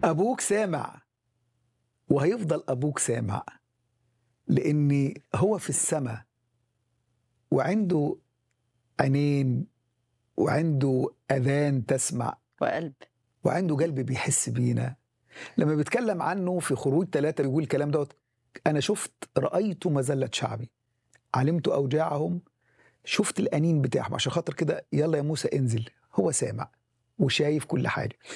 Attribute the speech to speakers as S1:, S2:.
S1: ابوك سامع وهيفضل ابوك سامع لان هو في السماء وعنده عينين وعنده اذان تسمع
S2: وقلب
S1: وعنده قلب بيحس بينا لما بيتكلم عنه في خروج ثلاثة بيقول الكلام دوت أنا شفت رأيت مذلة شعبي علمت أوجاعهم شفت الأنين بتاعهم عشان خاطر كده يلا يا موسى انزل هو سامع وشايف كل حاجة